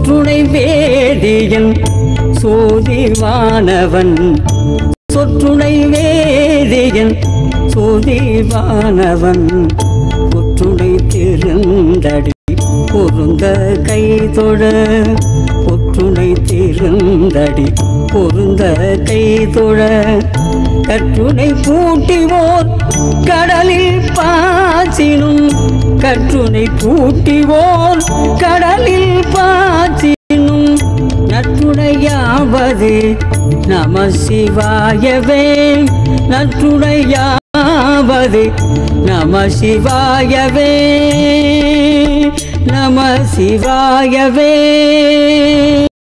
சொற்றுணை வேதியன் சோதிவானவன் சொற்றுணை வேதியன் சோதிவானவன் ஒற்றுணை திருந்தடி பொருந்த கை தொழ ஒற்றுணை திருந்தடி பொருந்த கை தொழ கற்றுணை பூட்டிவோர் கடலில் பாய்ச்சினும் கற்றுணை பூட்டிவோர் கடலில் பாய்ச்சினும் நற்றுணையாவது நம சிவாயவே நற்றுணையாவது நம சிவாயவே நம சிவாயவே